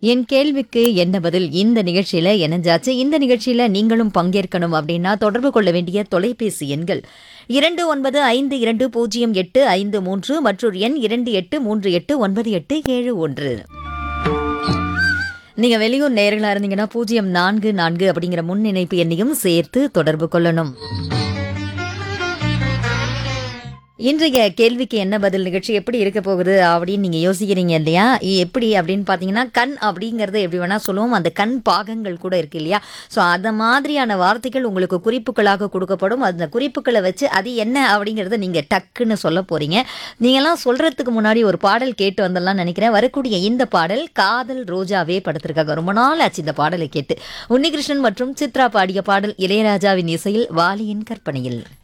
என் கேள்விக்கு என்ன பதில் இந்த நிகழ்ச்சியில இணைஞ்சாச்சு இந்த நிகழ்ச்சியில நீங்களும் பங்கேற்கணும் அப்படின்னா தொடர்பு கொள்ள வேண்டிய தொலைபேசி எண்கள் இரண்டு ஒன்பது ஐந்து இரண்டு பூஜ்ஜியம் எட்டு ஐந்து மூன்று மற்றும் எண் இரண்டு எட்டு மூன்று எட்டு ஒன்பது எட்டு ஏழு ஒன்று நீங்க வெளியூர் நேர்களா இருந்தீங்கன்னா பூஜ்ஜியம் நான்கு நான்கு அப்படிங்கிற முன் இணைப்பு எண்ணையும் சேர்த்து தொடர்பு கொள்ளணும் இன்றைய கேள்விக்கு என்ன பதில் நிகழ்ச்சி எப்படி இருக்க போகுது அப்படின்னு நீங்க யோசிக்கிறீங்க இல்லையா இ- எப்படி அப்படின்னு பாத்தீங்கன்னா கண் அப்படிங்கறது எப்படி வேணா சொல்லுவோம் அந்த கண் பாகங்கள் கூட இருக்கு இல்லையா ஸோ அந்த மாதிரியான வார்த்தைகள் உங்களுக்கு குறிப்புகளாக கொடுக்கப்படும் அந்த குறிப்புகளை வச்சு அது என்ன அப்படிங்கறத நீங்க டக்குன்னு சொல்ல போறீங்க நீங்கெல்லாம் சொல்றதுக்கு முன்னாடி ஒரு பாடல் கேட்டு வந்தெல்லாம் நினைக்கிறேன் வரக்கூடிய இந்த பாடல் காதல் ரோஜாவே படுத்திருக்காங்க ரொம்ப நாள் ஆச்சு இந்த பாடலை கேட்டு உன்னிகிருஷ்ணன் மற்றும் சித்ரா பாடிய பாடல் இளையராஜாவின் இசையில் வாலியின் கற்பனையில்